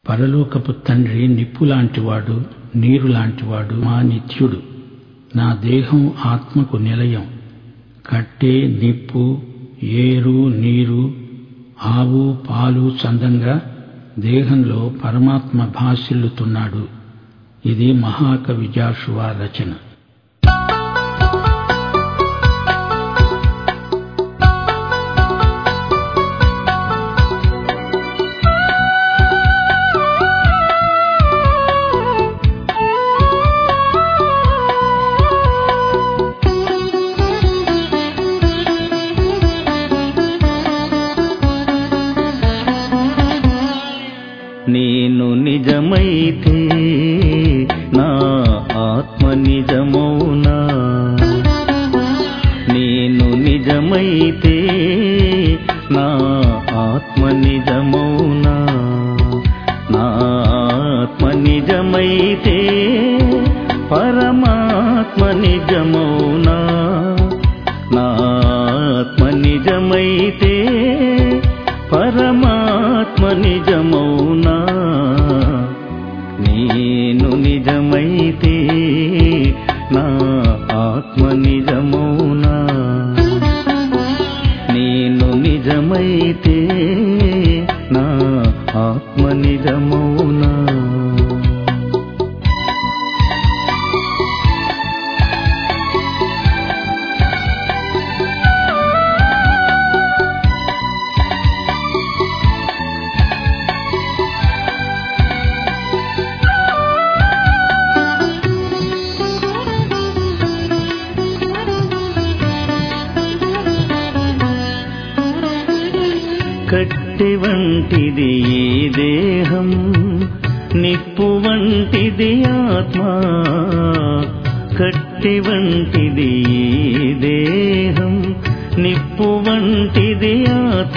పరలోకపు తండ్రి నిప్పు లాంటివాడు నీరు లాంటివాడు మా నిత్యుడు నా దేహం ఆత్మకు నిలయం కట్టె నిప్పు ఏరు నీరు ఆవు పాలు చందంగా దేహంలో పరమాత్మ భాసిల్లుతున్నాడు ఇది మహాకవి జాషువా రచన నేను నిజమైతే నా ఆత్మ నిజమౌనా నేను నిజమైతే నా ఆత్మ నిజమౌనా నా ఆత్మ నిజమైతే పరమాత్మ నిజమౌనా నా ఆత్మ నిజమైతే పరమాత్మ నిజమౌనా నేను నిజమైతే నా ఆత్మ నిజమౌనా నేను నిజమైతే నా ఆత్మ నిజమౌనా కట్టె వంటిది ఈ దేహం నిప్పు వంటిది ఆత్మ కట్టె వంటిది ఈ దేహం నిప్పు వంటిది ఆత్మ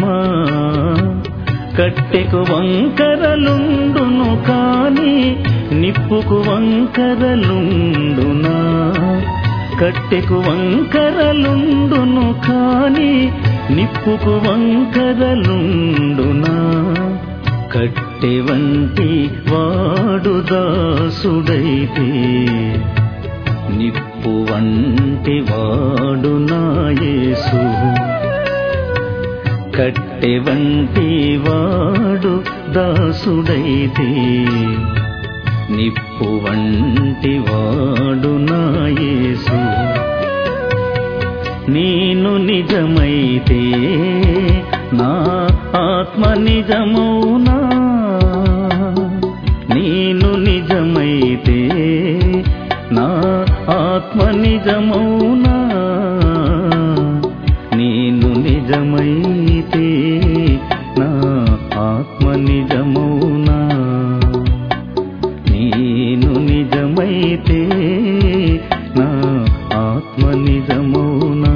కట్టెకు వంకరలుండును కాని నిప్పుకు వంకరలుండునా కట్టెకు వంకరలుండును కాని నిప్పుకు వంకరలుండునా కట్టె వంటి వాడు దాసుడైతే నిప్పు వంటి వాడు నాయసు కట్టె వంటి వాడు దాసుడైతే నిప్పు వంటి వాడు నాయసు నేను నిజమైతే నా ఆత్మ నిజమౌనా నేను నిజమైతే నా ఆత్మ నిజమౌనా నేను నిజమైతే నా ఆత్మ నిజమౌనా నేను నిజమైతే నా ఆత్మ నిజమౌనా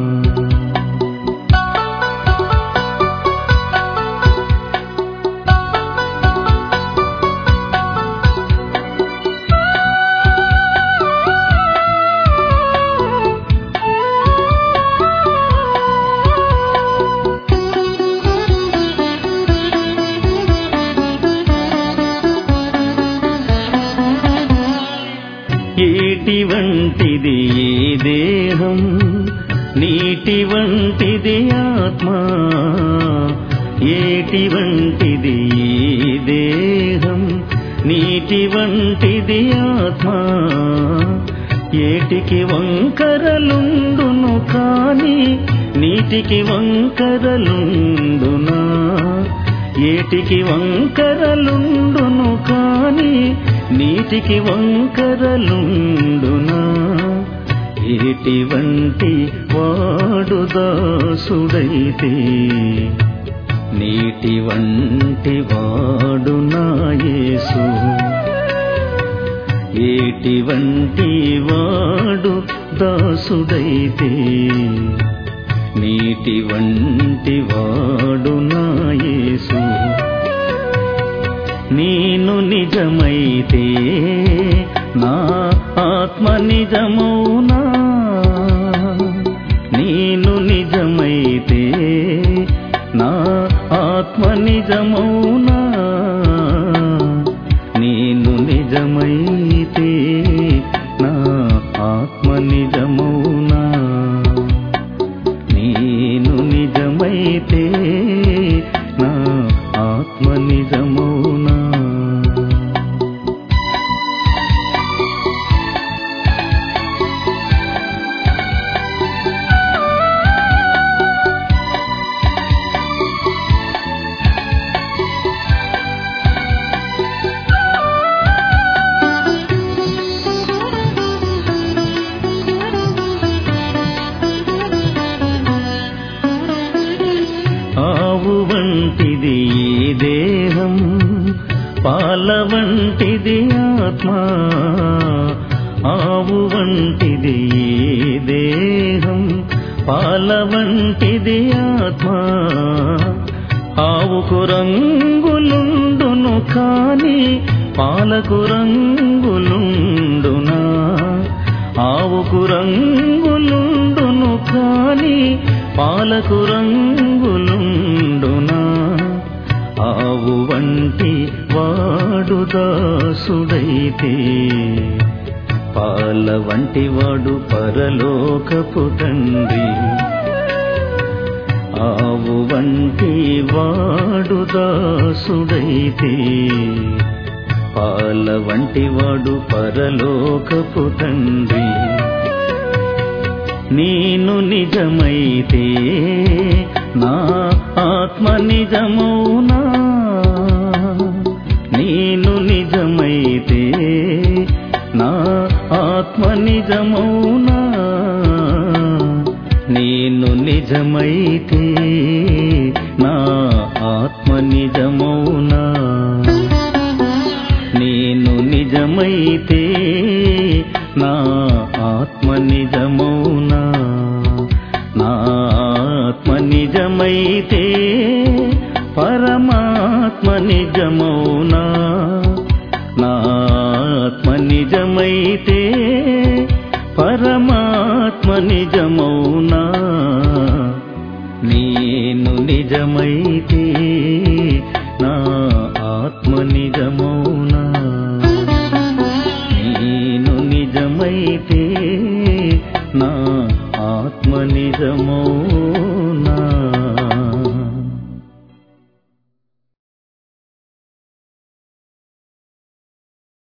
ఏటి వంటిది ఈ దేహం నీటి వంటిది ఆత్మ ఏటి వంటిది ఈ దేహం నీటి వంటిది ఆత్మ ఏటికి వంకరలుండును కాని నీటికి వంకరలుండునా ఏటికి వంకరలుండును కాని నీటికి వంకరలుండునా ఏటివంటి వాడు దాసుడైతే నీటి వంటి వాడు నాయసు ఏటి వంటి వాడు దాసుడైతే నీటి వంటి వాడు నాయసు నేను నిజమైతే నా ఆత్మ నిజమౌనా నేను నిజమైతే నా ఆత్మ నిజమౌనా ఆత్మ నిజమౌనా ఆవు వంటిది ఈ దేహం పాల వంటిది ఆత్మ ఆవు వంటిది ఈ దేహం పాల వంటిది ఆత్మ ఆవుకు రంగులుండును కాని పాలకు రంగులుండునా ఆవుకు రంగులుండును కాని పాలకు రంగులుండునా ఆవు వంటి వాడు దాసుడైతే పాల వంటి వాడు పరలోకపు తండ్రి ఆవు వంటి వాడు దాసుడైతే పాల వంటి వాడు పరలోకపు తండ్రి నేను నిజమైతే నా ఆత్మ నిజమౌనా నేను నిజమైతే నా ఆత్మ నిజమౌనా నేను నిజమైతే నా ఆత్మ నిజమౌనా నేను నిజమైతే నా ఆత్మ నిజమౌనా నా ఆత్మ నిజమైతే పరమాత్మ నిజమౌనా నా ఆత్మ నిజమైతే పరమాత్మ నిజమౌనా నేను నిజమైతే నా ఆత్మ నిజమౌనా నేను నిజమైతే నా ఆత్మ నిజమౌనా